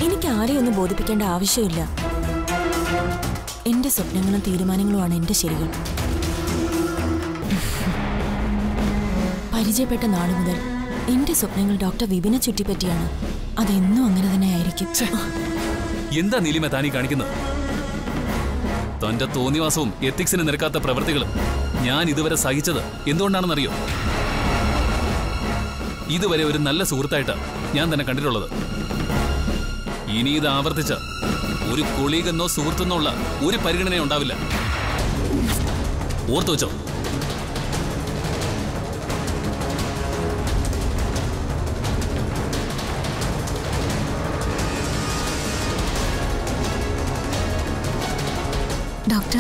എനിക്ക് ആരെയും ഒന്നും ബോധിപ്പിക്കേണ്ട ആവശ്യമില്ല എന്റെ സ്വപ്നങ്ങളും തീരുമാനങ്ങളുമാണ് എന്റെ ശരികൾ പരിചയപ്പെട്ട നാളു മുതൽ എന്റെ സ്വപ്നങ്ങൾ ഡോക്ടർ വിപിനെ ചുറ്റിപ്പറ്റിയാണ് അതെന്നും അങ്ങനെ തന്നെ ആയിരിക്കും എന്താ നീലിമ താനീ കാണിക്കുന്നത് തന്റെ തോന്നിവാസവും എത്തിക്സിന് നിരക്കാത്ത പ്രവൃത്തികളും ഞാൻ ഇതുവരെ സഹിച്ചത് എന്തുകൊണ്ടാണെന്നറിയോ ഇതുവരെ ഒരു നല്ല സുഹൃത്തായിട്ട് ഞാൻ തന്നെ കണ്ടിട്ടുള്ളത് ഇനി ഇത് ആവർത്തിച്ച ഒരു കൊളീഗെന്നോ സുഹൃത്തെന്നോ ഉള്ള ഒരു പരിഗണന ഉണ്ടാവില്ല ഓർത്തു വെച്ചോ ഡോക്ടർ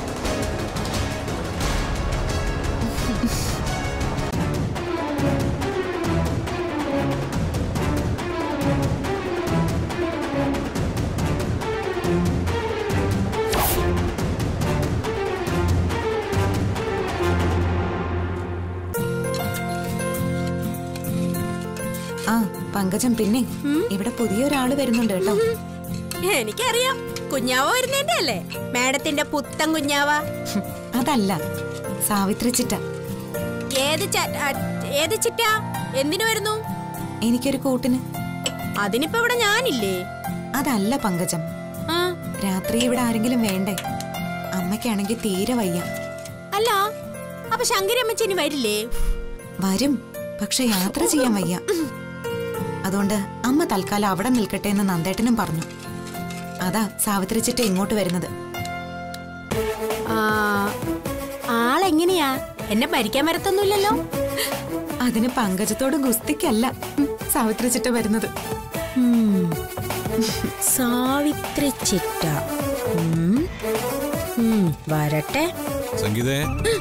ആ പങ്കജം പിന്നെ ഇവിടെ പുതിയൊരാള് വരുന്നുണ്ട് കേട്ടോ എനിക്കറിയാം കുഞ്ഞാവ വരുന്നതിന്റെ അല്ലേ മാഡത്തിന്റെ പുത്തൻ കുഞ്ഞാവ ഹും, അതല്ല സാവിത്രി ചിറ്റ ഏത് ച- അ- ഏത് ചിറ്റ എന്തിനു വരുന്നു എനിക്കൊരു കൂട്ടിന് അതിനിപ്പോ ഇവിടെ ഞാനില്ലേ അതല്ല പങ്കജം ആ രാത്രി ഇവിടെ ആരെങ്കിലും വേണ്ടേ അമ്മയ്ക്കാണെങ്കിൽ തീരെ വയ്യ അല്ല അപ്പൊ ശങ്കരമ്മച്ചി ഇനി വരില്ലേ വരും പക്ഷെ യാത്ര ചെയ്യാൻ വയ്യ അതുകൊണ്ട് അമ്മ തൽക്കാലം അവിടെ നിൽക്കട്ടെ എന്ന് നന്ദേട്ടനും പറഞ്ഞു അതാ സാവിത്രി ചിറ്റ ഇങ്ങോട്ട് വരുന്നത് ആ, ആളെങ്ങനെയാ എന്നെ ഭരിക്കാൻ വരത്തൊന്നുമില്ലല്ലോ അതിന് പങ്കജത്തോട് ഗുസ്തിക്കല്ല ഉം, സാവിത്രി ചിറ്റ വരുന്നത് ഉം. സാവിത്രി ചിറ്റ ഉം. ഉം, വരട്ടെ സംഗീതേ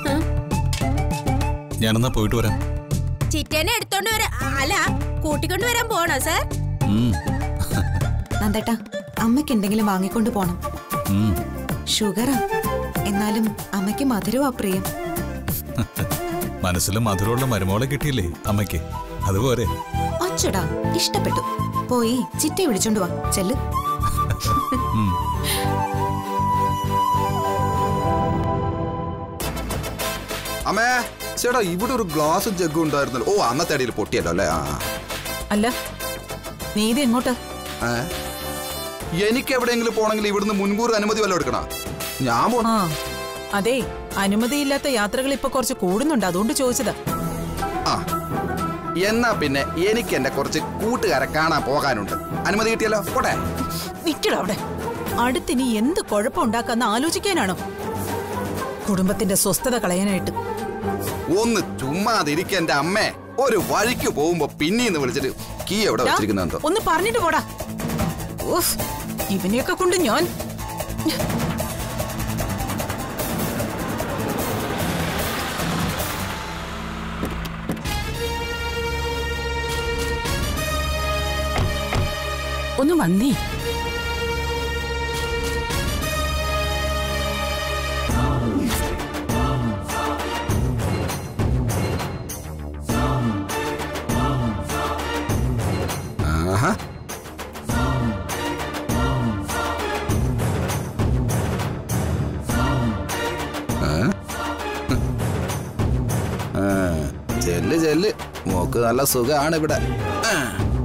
ഞാനെന്നാ പോയിട്ട് വരാം ചിറ്റേനെ എടുത്തോണ്ട് വരാ അല്ല കൂട്ടിക്കൊണ്ട് വരാൻ പോണോ സാർ ഉം, നന്ദേട്ടാ അമ്മയ്ക്ക് എന്തെങ്കിലും വാങ്ങിക്കൊണ്ട് പോണം ഉം. ഷുഗറാ എന്നാലും അമ്മയ്ക്ക് മധുരവാ പ്രിയം മനസ്സിൽ മധുരമുള്ള മരുമോളെ കിട്ടിയില്ലേ അമ്മയ്ക്ക് അതുപോലെ ഒച്ചടാ ഇഷ്ടപ്പെട്ടു പോയി ചിറ്റയെ വിളിച്ചോണ്ട് വാ ചെല്ല് ഉം. അമ്മേ ചേട്ടാ ഇവിടെ ഒരു ഗ്ലാസ് ജഗ്ഗും ഉണ്ടായിരുന്നല്ലോ ഓ അന്നത്തെ അടിയിൽ പൊട്ടിയല്ലോ അല്ലേ ആ അല്ല നീ ഇത് എങ്ങോട്ട് ഏ? എനിക്ക് എവിടെയെങ്കിലും പോണെങ്കിൽ ഇവിടുന്ന് മുൻകൂർ അനുമതി വല്ലതും എടുക്കണോ ഞാൻ പോണ ആ അതെ അനുമതിയില്ലാത്ത യാത്രകൾ ഇപ്പൊ കുറച്ച് കൂടുന്നുണ്ട് അതുകൊണ്ട് ചോദിച്ചതാ ആ എന്നാ പിന്നെ എനിക്ക് എന്റെ കുറച്ച് കൂട്ടുകാരെ കാണാൻ പോകാനുണ്ട് അനുമതി കിട്ടിയല്ലോ പോട്ടെ നിക്കട അവിടെ അടുത്തിനി എന്ത് കുഴപ്പമുണ്ടാക്കാന്ന് ആലോചിക്കാനാണോ കുടുംബത്തിന്റെ സ്വസ്ഥത കളയാനായിട്ട് ഒന്ന് ചുമ്മാതിരിക്ക എന്റെ അമ്മേ ഒരു വഴിക്ക് പോകുമ്പോ പിന്നീന്ന് വിളിച്ചിട്ട് കീ എവിടെ ദാ, വെച്ചിരിക്കുന്നെന്തോ ഒന്ന് പറഞ്ഞിട്ട് പോടാ ഉഫ്, ഇവനെയൊക്കെ കൊണ്ട് ഞാൻ ഒന്ന് വന്നേ ആഹാ ആ? ആ, ചെല്ല് ചെല്ല് മോക്ക് നല്ല സുഖമാണ് ഇവിടെ ആ.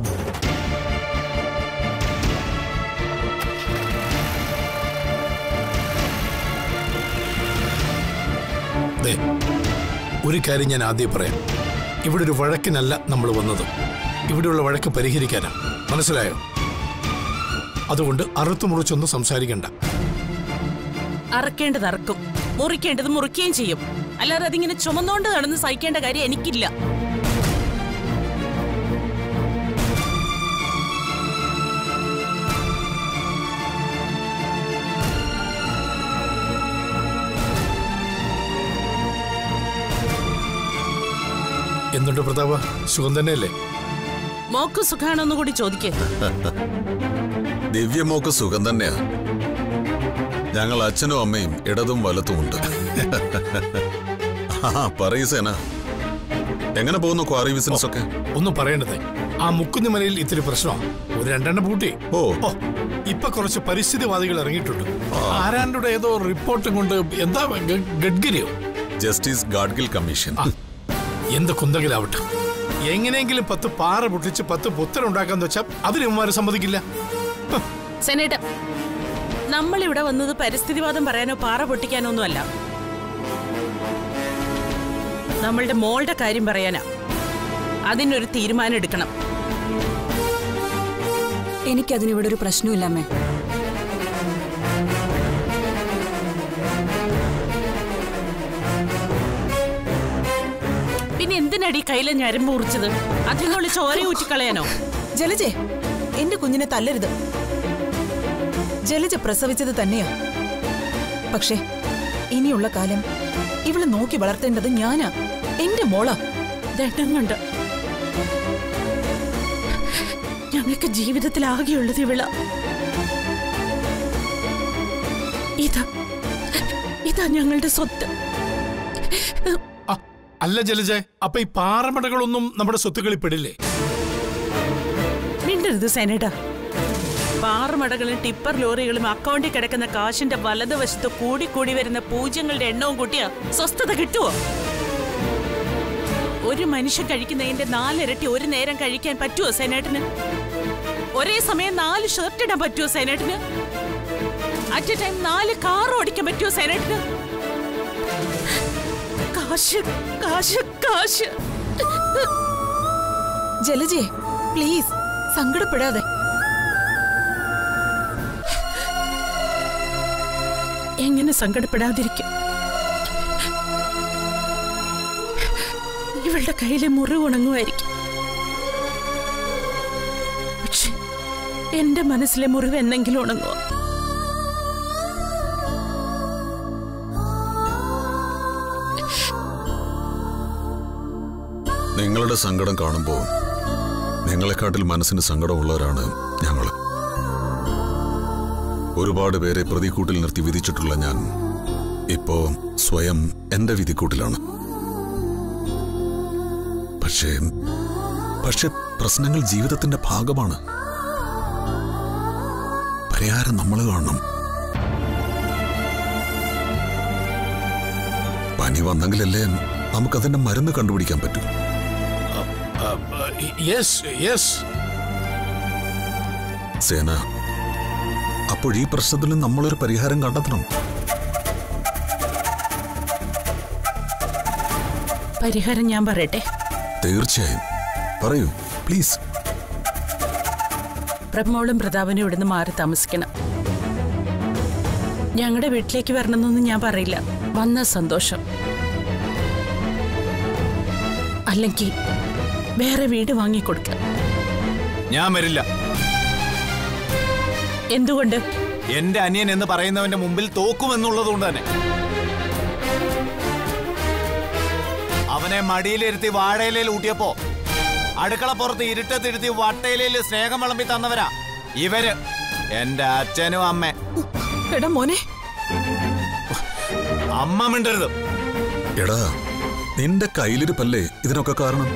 ദേ, ഒരു കാര്യം ഞാൻ ആദ്യം പറയാം ഇവിടെ ഒരു വഴക്കിനല്ല നമ്മൾ വന്നത് ഇവിടെയുള്ള വഴക്ക് പരിഹരിക്കാനാ മനസ്സിലായോ അതുകൊണ്ട് അറുത്തു മുറിച്ചൊന്നും സംസാരിക്കണ്ട അറക്കേണ്ടത് അറക്കും മുറിക്കേണ്ടത് മുറിക്കുകയും ചെയ്യും അല്ലാതെ അതിങ്ങനെ ചുമന്നോണ്ട് നടന്ന് സഹിക്കേണ്ട കാര്യം എനിക്കില്ല എന്തുണ്ട് പ്രതാപ സുഖം തന്നെയല്ലേ മോക്ക് സുഖാണോന്ന് കൂടി ചോദിക്കേ ദിവ്യമോക്ക് സുഖം തന്നെയാ ഞങ്ങൾ അച്ഛനും അമ്മയും ഇടതും വലത്തും ഉണ്ട് ആ പറയൂ സേന എങ്ങനെ പോകുന്നു ക്വാറി ബിസിനസ് ഒക്കെ ഒന്നും പറയേണ്ടതേ ആ മുക്കുന്നിമലയിൽ ഇത്തിരി പ്രശ്നമാണ് ഒരു രണ്ടെണ്ണം പൂട്ടി ഓ ഓ ഇപ്പൊ കുറച്ച് പരിസ്ഥിതിവാദികൾ ഇറങ്ങിയിട്ടുണ്ട് ആരാണ്ടുടെ ഏതോ റിപ്പോർട്ടും കൊണ്ട് എന്താ ഗ- ഗഡ്കരിയോ ജസ്റ്റിസ് ഗാഡ്ഗിൽ കമ്മീഷൻ ആ, എന്ത് കുന്തകിലാവട്ടെ എങ്ങനെയെങ്കിലും പത്ത് പാറ പൊട്ടിച്ച് പത്ത് പുത്തൻ ഉണ്ടാക്കാന്ന് വെച്ചാൽ അതിന് ഇവന്മാര് സമ്മതിക്കില്ല ഹ്, സെനേറ്റർ നമ്മളിവിടെ വന്നത് പരിസ്ഥിതിവാദം പറയാനോ പാറ പൊട്ടിക്കാനോ ഒന്നുമല്ല നമ്മളുടെ മോളുടെ കാര്യം പറയാനാ അതിനൊരു തീരുമാനം എടുക്കണം എനിക്കതിനിവിടെ ഒരു പ്രശ്നമില്ലമ്മേ പിന്നെ എന്തിനടി കയ്യിലെ ഞരമ്പ് മുറിച്ചത് അതിനുള്ള ചോര ഊറ്റിക്കളയാനോ ജലജെ എന്റെ കുഞ്ഞിനെ തല്ലരുത് ജലജ പ്രസവിച്ചത് തന്നെയാ പക്ഷേ ഇനിയുള്ള കാലം ഇവളെ നോക്കി വളർത്തേണ്ടത് ഞാനാ എന്റെ മോളാ ദണ്ണം കൊണ്ട് ഞങ്ങൾക്ക് ജീവിതത്തിൽ ആകെയുള്ളത് ഇവിള ഇതാ ഇതാ ഞങ്ങളുടെ സ്വത്ത് ആ, അല്ല ജലജെ അപ്പൊ ഈ പാറമടകളൊന്നും നമ്മുടെ സ്വത്തുക്കളിൽ പെടില്ലേ മിണ്ടരുത് സെനറ്റർ പാറമടകളും ടിപ്പർ ലോറികളും അക്കൗണ്ടിൽ കിടക്കുന്ന കാശിന്റെ വലതുവശത്ത് കൂടി കൂടി വരുന്ന പൂജ്യങ്ങളുടെ എണ്ണവും കൂട്ടിയാ സ്വസ്ഥത കിട്ടുവോ ഒരു മനുഷ്യൻ കഴിക്കുന്നതിന്റെ നാലിരട്ടി ഒരു നേരം കഴിക്കാൻ പറ്റുമോ സെനേറ്റിന് ഒരേ സമയം നാല് ഷർട്ട് ഇടാൻ പറ്റുമോ സെനേറ്റിന് അറ്റ് എ ടൈം നാല് കാർ ഓടിക്കാൻ പറ്റുമോ സെനേറ്റിന് കാശ് കാശ് കാശ് ജലജെ പ്ലീസ് സങ്കടപ്പെടാതെ എങ്ങനെ സങ്കടപ്പെടാതിരിക്കും ഇവളുടെ കയ്യിലെ മുറിവ് ഉണങ്ങുമായിരിക്കും പക്ഷെ എന്റെ മനസ്സിലെ മുറിവ് എന്നെങ്കിലും ഉണങ്ങുമോ നിങ്ങളുടെ സങ്കടം കാണുമ്പോൾ നിങ്ങളെക്കാട്ടിൽ മനസ്സിന് സങ്കടമുള്ളവരാണ് ഞങ്ങൾ ഒരുപാട് പേരെ പ്രതിക്കൂട്ടിൽ നിർത്തി വിധിച്ചിട്ടുള്ള ഞാൻ ഇപ്പോ സ്വയം എന്റെ വിധിക്കൂട്ടിലാണ് പക്ഷേ പക്ഷെ പ്രശ്നങ്ങൾ ജീവിതത്തിന്റെ ഭാഗമാണ് പരിഹാരം നമ്മൾ കാണണം പനി വന്നെങ്കിലല്ലേ നമുക്കതിന്റെ മരുന്ന് കണ്ടുപിടിക്കാൻ പറ്റൂ യെസ് യെസ് സേന അപ്പോൾ ഈ പ്രശ്നത്തിന് നമ്മളൊരു പരിഹാരം കണ്ടെത്തണം പരിഹാരം ഞാൻ പറയട്ടെ തീർച്ചയായും പറയൂ പ്ലീസ് പ്രമോളും പ്രതാപനും ഇവിടുന്ന് മാറി താമസിക്കണം ഞങ്ങളുടെ വീട്ടിലേക്ക് വരണമെന്നൊന്നും ഞാൻ പറയില്ല വന്ന സന്തോഷം അല്ലെങ്കിൽ വേറെ വീട് വാങ്ങിക്കൊടുക്കാം ഞാൻ വരില്ല എന്തുകൊണ്ട് എന്റെ അനിയൻ എന്ന് പറയുന്നവന്റെ മുമ്പിൽ തോക്കുമെന്നുള്ളത് കൊണ്ട് തന്നെ അവനെ മടിയിലിരുത്തി വാഴയിലയിൽ ഊട്ടിയപ്പോ അടുക്കള പുറത്ത് ഇരുട്ടത്തിരുത്തി വട്ടയിലയിൽ സ്നേഹം വിളമ്പി തന്നവരാ ഇവര് എന്റെ അച്ഛനും അമ്മ എടാ മോനെ അമ്മ മിണ്ടരുത് എടാ നിന്റെ കയ്യിലിരിപ്പല്ലേ ഇതിനൊക്കെ കാരണം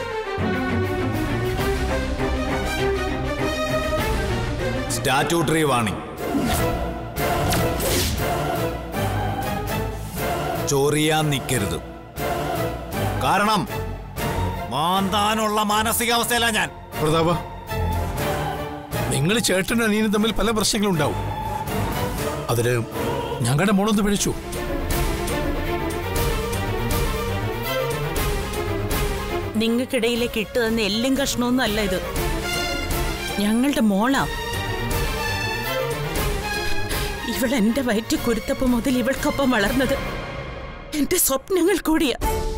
സ്റ്റാറ്റ്യൂട്ടറി വാണിംഗ് ചൊറിയാൻ നിൽക്കരുത് കാരണം മാന്താനുള്ള മാനസികാവസ്ഥയിലാ ഞാൻ പ്രതാപ നിങ്ങൾ ചേട്ടനും അനിയനും തമ്മിൽ പല പ്രശ്നങ്ങളും ഉണ്ടാവും അതില് ഞങ്ങളുടെ മോളൊന്ന് പിഴച്ചു നിങ്ങൾക്കിടയിലേക്ക് ഇട്ട് തന്ന എല്ലും കഷ്ണമൊന്നും അല്ല ഇത് ഞങ്ങളുടെ മോളാ ഇവൾ എന്റെ വയറ്റി കുരുത്തപ്പ് മുതൽ ഇവൾക്കൊപ്പം വളർന്നത് എന്റെ സ്വപ്നങ്ങൾ കൂടിയാ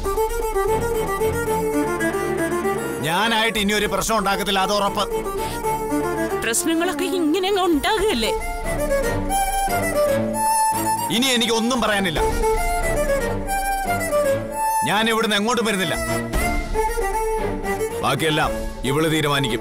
ഞാനായിട്ട് ഇനി ഒരു പ്രശ്നം ഉണ്ടാക്കത്തില്ല അത് ഉറപ്പ് പ്രശ്നങ്ങളൊക്കെ ഇങ്ങനെ അങ്ങ് ഉണ്ടാകുകയല്ലേ ഇനി എനിക്ക് ഒന്നും പറയാനില്ല ഞാൻ ഇവിടുന്ന് എങ്ങോട്ടും വരുന്നില്ല ബാക്കിയെല്ലാം ഇവള് തീരുമാനിക്കും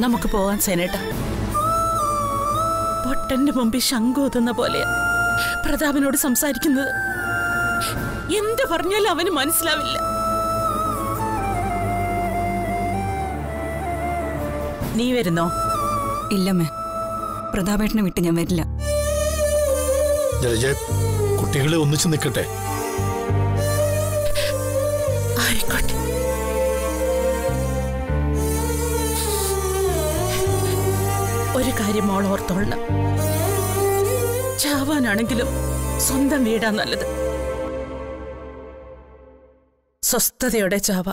നമുക്ക് പോവാൻ സേനേട്ട പൊട്ടന്റെ മുമ്പിൽ ശങ്കൂതുന്ന പോലെയാ പ്രതാപനോട് സംസാരിക്കുന്നത് എന്ത് പറഞ്ഞാലും അവന് മനസ്സിലാവില്ല നീ വരുന്നോ ഇല്ലമ്മേ പ്രതാപേട്ടനെ വിട്ട് ഞാൻ വരില്ല ജലജ കുട്ടികളെ ഒന്നിച്ചു നിൽക്കട്ടെ ആയിക്കോട്ടെ ഒരു കാര്യം മോൾ ഓർത്തോളണം ചാവാനാണെങ്കിലും സ്വന്തം വീടാ നല്ലത് സ്വസ്ഥതയോടെ ചാവ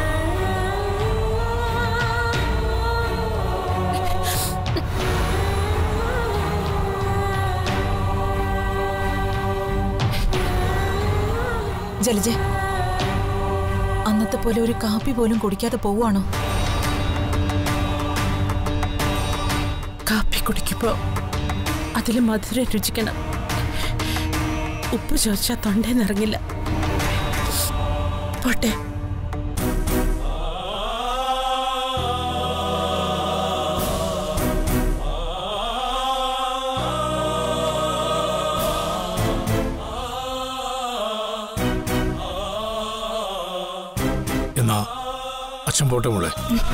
ജലജ അന്നത്തെ പോലെ ഒരു കാപ്പി പോലും കുടിക്കാതെ പോവാണോ കാപ്പി കുടിക്കുമ്പോ അതിൽ മധുരം രുചിക്കണം ഉപ്പ് ചോദിച്ചാൽ തൊണ്ടേന്നിറങ്ങില്ല പോട്ടെ എന്നാ അച്ഛൻ പോട്ടെ മോളെ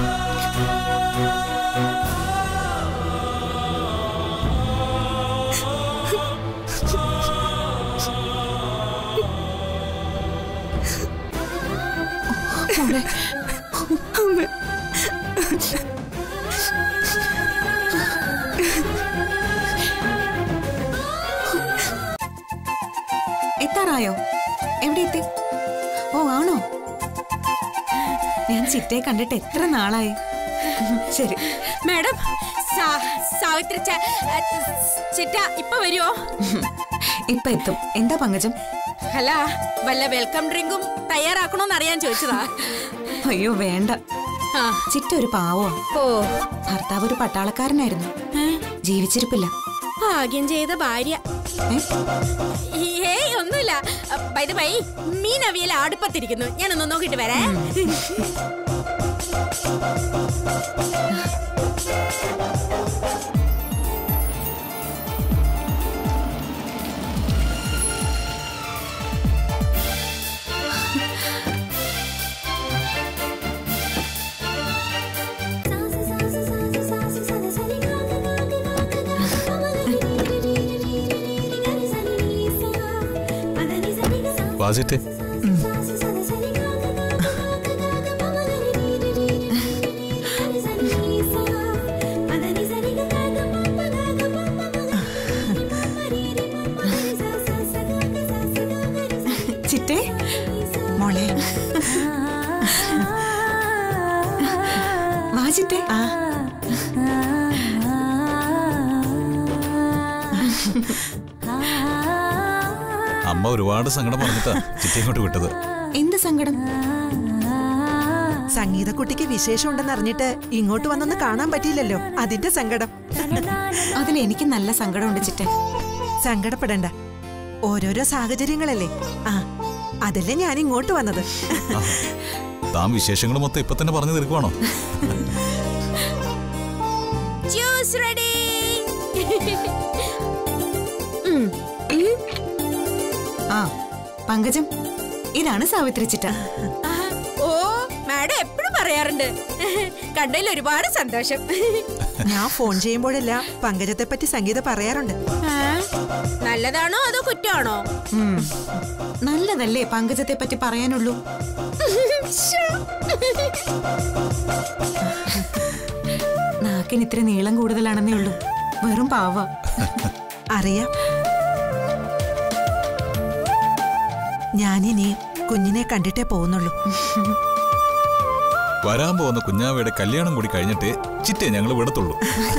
എത്താറായോ എവിടെ എത്തി ഓ ആണോ ഞാൻ ചിറ്റയെ കണ്ടിട്ട് എത്ര നാളായി ശരി മാഡം സാ- സാവിത്രി ച- ചിറ്റ ഇപ്പൊ വരുമോ ഇപ്പൊ എത്തും എന്താ പങ്കജം അല്ല വല്ല വെൽക്കം ഡ്രിങ്കും തയ്യാറാക്കണോന്ന് അറിയാൻ ചോദിച്ചതാ അയ്യോ വേണ്ട ആ, ചിറ്റ ഒരു പാവോ ഓ ഭർത്താവ് ഒരു പട്ടാളക്കാരനായിരുന്നു ജീവിച്ചിരിപ്പില്ല ഭാഗ്യം ചെയ്ത ഭാര്യ ഏയ് ഒന്നുമില്ല ബൈത് ബൈ മീൻ അവിയൽ അടുപ്പത്തിരിക്കുന്നു ഞാനൊന്ന് നോക്കിട്ട് വരാ വാസിറ്റെ ചിറ്റേ മോളെ വാ ചിറ്റേ ആ അമ്മ ഒരുപാട് സങ്കടം പറഞ്ഞിട്ടാ ചിറ്റി ഇങ്ങോട്ട് വിട്ടത് എന്ത് സങ്കടം സംഗീതക്കുട്ടിക്ക് വിശേഷം ഉണ്ടെന്ന് അറിഞ്ഞിട്ട് ഇങ്ങോട്ട് വന്നൊന്ന് കാണാൻ പറ്റിയില്ലല്ലോ അതിന്റെ സങ്കടം അതിൽ എനിക്ക് നല്ല സങ്കടമുണ്ട് ചിറ്റേ സങ്കടപ്പെടണ്ട ഓരോരോ സാഹചര്യങ്ങളല്ലേ ആ അതല്ലേ ഞാൻ ഇങ്ങോട്ട് വന്നത് ആഹാ. താൻ വിശേഷങ്ങൾ മൊത്തം ഇപ്പൊ തന്നെ പറഞ്ഞു തീർക്കുവാണോ ജ്യൂസ് റെഡി ആ പങ്കജം ഇതാണ് സാവിത്രി ചിറ്റ ഓ മാഡം എപ്പോഴും പറയാറുണ്ട് കണ്ടതിൽ ഒരുപാട് സന്തോഷം ഞാൻ ഫോൺ ചെയ്യുമ്പോഴല്ല പങ്കജത്തെ പറ്റി സംഗീത പറയാറുണ്ട് ആ, നല്ലതാണോ അതോ കുറ്റമാണോ ഉം. നല്ലതല്ലേ പങ്കജത്തെ പറ്റി പറയാനുള്ളൂ ശ്ശോ. നാക്കിന് ഇത്ര നീളം കൂടുതലാണെന്നേ ഉള്ളൂ വെറും പാവ അറിയാം ഞാനിനി കുഞ്ഞിനെ കണ്ടിട്ടേ പോകുന്നുള്ളൂ വരാൻ പോകുന്ന കുഞ്ഞാവയുടെ കല്യാണം കൂടി കഴിഞ്ഞിട്ട് ചിറ്റേ ഞങ്ങൾ വിടത്തുള്ളൂ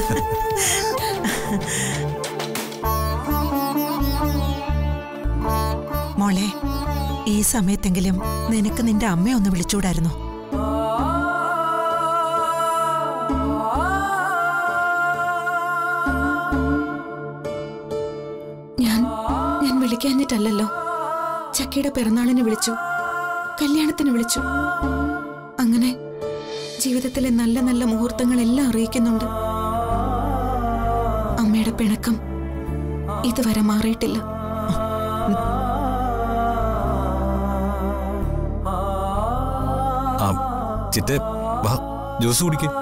മോളെ ഈ സമയത്തെങ്കിലും നിനക്ക് നിന്റെ അമ്മയെ ഒന്ന് വിളിച്ചൂടായിരുന്നോ ഞാൻ ഞാൻ വിളിക്കാഞ്ഞിട്ടല്ലല്ലോ ചക്കയുടെ പിറന്നാളിന് വിളിച്ചു കല്യാണത്തിന് വിളിച്ചു അങ്ങനെ ജീവിതത്തിലെ നല്ല നല്ല മുഹൂർത്തങ്ങളെല്ലാം അറിയിക്കുന്നുണ്ട് അമ്മയുടെ പിണക്കം ഇതുവരെ മാറിയിട്ടില്ല ആ ചിറ്റേ വാ ജ്യൂസ് കുടിക്കേ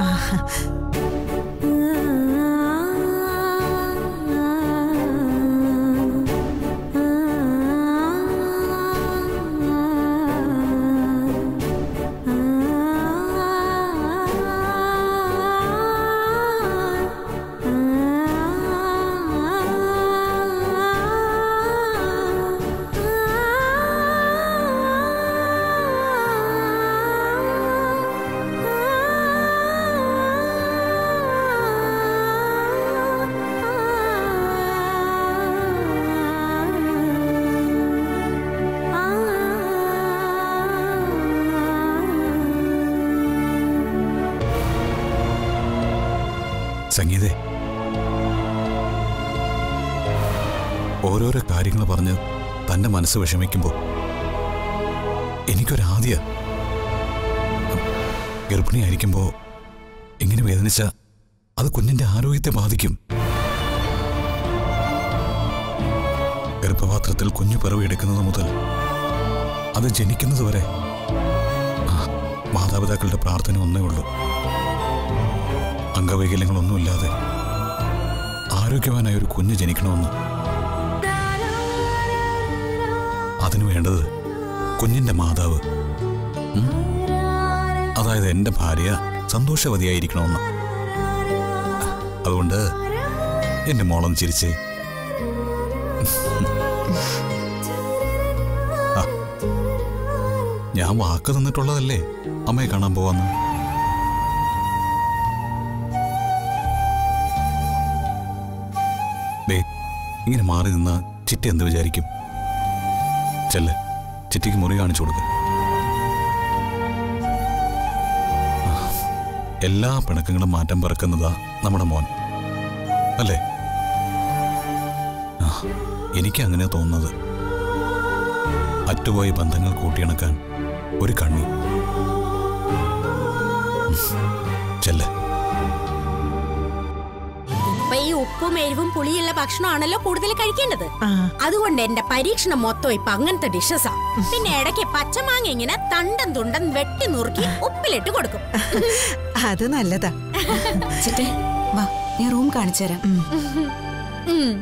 സംഗീതേ ഓരോരോ കാര്യങ്ങൾ പറഞ്ഞ് തന്റെ മനസ്സ് വിഷമിക്കുമ്പോൾ എനിക്കൊരാദ്യ ഗർഭിണിയായിരിക്കുമ്പോൾ ഇങ്ങനെ വേദനിച്ച അത് കുഞ്ഞിന്റെ ആരോഗ്യത്തെ ബാധിക്കും ഗർഭപാത്രത്തിൽ കുഞ്ഞു പിറവിയെടുക്കുന്നത് മുതൽ അത് ജനിക്കുന്നത് വരെ ആ, മാതാപിതാക്കളുടെ പ്രാർത്ഥന ഒന്നേ ഉള്ളൂ അംഗവൈകല്യങ്ങളൊന്നുമില്ലാതെ ആരോഗ്യവാനായ ഒരു കുഞ്ഞ് ജനിക്കണമെന്ന് അതിനു വേണ്ടത് കുഞ്ഞിന്റെ മാതാവ് ഉം? അതായത് എന്റെ ഭാര്യ സന്തോഷവതിയായിരിക്കണമെന്ന് അതുകൊണ്ട് എന്റെ മോളം ചിരിച്ച് ആ, ഞാൻ വാക്ക് തന്നിട്ടുള്ളതല്ലേ അമ്മയെ കാണാൻ പോവാന്ന് ദേ ഇങ്ങനെ മാറി നിന്ന ചിറ്റ എന്ത് വിചാരിക്കും ചെല്ല് ചിറ്റയ്ക്ക് മുറി കാണിച്ചു കൊടുക്ക എല്ലാ പിണക്കങ്ങളും മാറ്റം പറക്കുന്നതാ നമ്മുടെ മോൻ അല്ലേ ആ, എനിക്ക് അങ്ങനെ തോന്നുന്നത് അറ്റുപോയ ബന്ധങ്ങൾ കൂട്ടിയിണക്കാൻ ഒരു കണ്ണി ഉം. ചെല്ല് ഇപ്പൊ ഈ ഉപ്പും എരിവും പുളിയുള്ള ഭക്ഷണമാണല്ലോ കൂടുതൽ കഴിക്കേണ്ടത് അതുകൊണ്ട് എന്റെ പരീക്ഷണം മൊത്തം ഇപ്പൊ അങ്ങനത്തെ ഡിഷസാ പിന്നെ ഇടയ്ക്ക് പച്ചമാങ്ങ ഇങ്ങനെ തണ്ടം തുണ്ടം വെട്ടി നുറുക്കി ഉപ്പിലിട്ട് കൊടുക്കും അത് നല്ലതാ ചിറ്റേ വാ ഞാൻ റൂം കാണിച്ചു തരാം ഉം.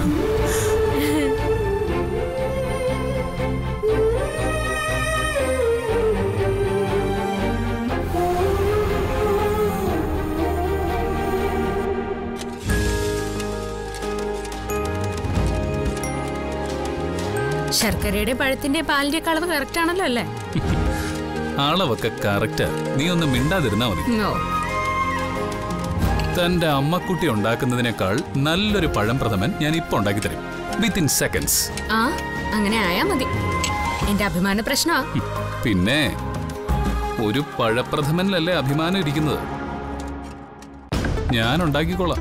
ശർക്കരയുടെ പഴത്തിന്റെ പാലിന്റെ അളവ് കറക്റ്റ് ആണല്ലോ അല്ലേ അളവൊക്കെ കറക്റ്റ് നീ ഒന്ന് മിണ്ടാതിരുന്നാ മതി തന്റെ അമ്മക്കുട്ടി ഉണ്ടാക്കുന്നതിനേക്കാൾ നല്ലൊരു പഴം പ്രഥമൻ ഞാൻ ഇപ്പൊ ഉണ്ടാക്കി തരും വിത്തിൻ സെക്കൻഡ്സ് ആ അങ്ങനെ ആയാ മതി എന്റെ അഭിമാന പ്രശ്നമാ പിന്നെ ഒരു പഴപ്രഥമനിലല്ലേ അഭിമാനം ഇരിക്കുന്നത് ഞാൻ ഉണ്ടാക്കിക്കോളാം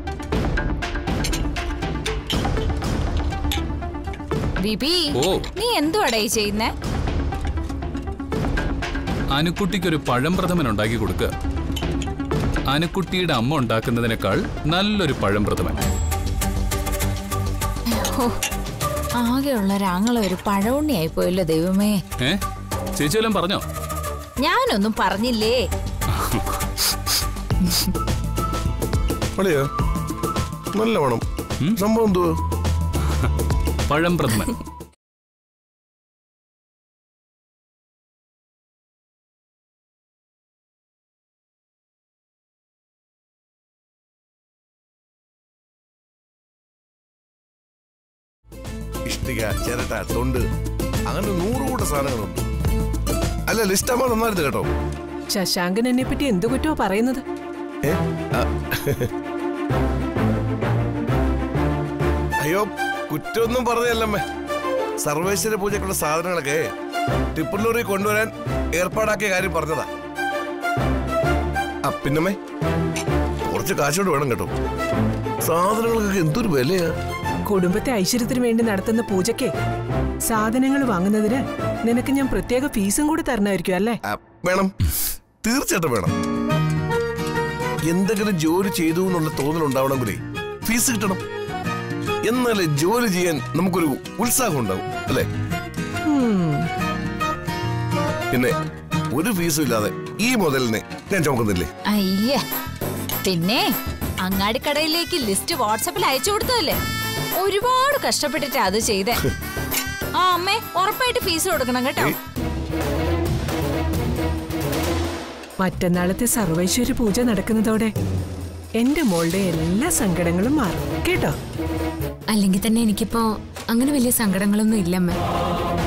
ബിബി ഓ നീ എന്തുവാടാ ഈ ചെയ്യുന്നേ അനുക്കുട്ടിക്കൊരു പഴം പ്രഥമൻ ഉണ്ടാക്കി കൊടുക്കുക അനുക്കുട്ടിയുടെ അമ്മ ഉണ്ടാക്കുന്നതിനേക്കാൾ നല്ലൊരു പഴം പ്രഥമൻ ഹോ, ആകെയുള്ള ഒരാങ്ങളെ ഒരു പഴവുണ്ണിയായി പോയല്ലോ ദൈവമേ ഏ ചേച്ചി വല്ലതും പറഞ്ഞോ ഞാനൊന്നും പറഞ്ഞില്ലേ അളിയോ നല്ല മണം സംഭവം എന്തുവാ പഴം പ്രഥമൻ ഇഷ്ടിക ചിരട്ട തൊണ്ട് അങ്ങനെ നൂറ് കൂട്ട സാധനങ്ങളുണ്ട് അല്ല ലിസ്റ്റ് അമ്മ നന്നായിരുന്നു കേട്ടോ ശശാങ്കൻ എന്നെ പറ്റി എന്തു കുറ്റോ പറയുന്നത് ഏ? ആ. അയ്യോ കുറ്റമൊന്നും പറഞ്ഞല്ലമ്മേ സർവേശ്വര പൂജക്കുള്ള സാധനങ്ങളൊക്കെ ടിപ്പുള്ളൂരിൽ കൊണ്ടുവരാൻ ഏർപ്പാടാക്കിയ കാര്യം പറഞ്ഞതാ ആ പിന്നമ്മേ കുറച്ച് കാശോട് വേണം കേട്ടോ സാധനങ്ങൾക്കൊക്കെ എന്തൊരു വിലയാ കുടുംബത്തെ ഐശ്വര്യത്തിന് വേണ്ടി നടത്തുന്ന പൂജയ്ക്ക് സാധനങ്ങൾ വാങ്ങുന്നതിന് നിനക്ക് ഞാൻ പ്രത്യേക ഫീസും കൂടി തരണമായിരിക്കും അല്ലേ ആ, വേണം തീർച്ചയായിട്ടും വേണം എന്തെങ്കിലും ജോലി ചെയ്തു എന്നുള്ള തോന്നലുണ്ടാവണമെങ്കിലേ ഫീസ് കിട്ടണം എന്നാലേ ജോലി ചെയ്യാൻ നമുക്കൊരു ഉത്സാഹം ഉണ്ടാവും അല്ലേ പിന്നെ ഒരു ഫീസും ഇല്ലാതെ ഈ മുതലിനെ ഞാൻ ചുമക്കുന്നില്ലേ അയ്യ പിന്നെ അങ്ങാടിക്കടയിലേക്ക് ലിസ്റ്റ് വാട്സപ്പിൽ അയച്ചു കൊടുത്തതല്ലേ ഒരുപാട് കഷ്ടപ്പെട്ടിട്ട് അത് ചെയ്തേ ആ അമ്മേ ഉറപ്പായിട്ട് ഫീസ് കൊടുക്കണം കേട്ടോ മറ്റന്നാളത്തെ സർവൈശ്വര്യ പൂജ നടക്കുന്നതോടെ എന്റെ മോളുടെ എല്ലാ സങ്കടങ്ങളും മാറും കേട്ടോ അല്ലെങ്കിൽ തന്നെ എനിക്കിപ്പോ അങ്ങനെ വലിയ സങ്കടങ്ങളൊന്നും ഇല്ലമ്മ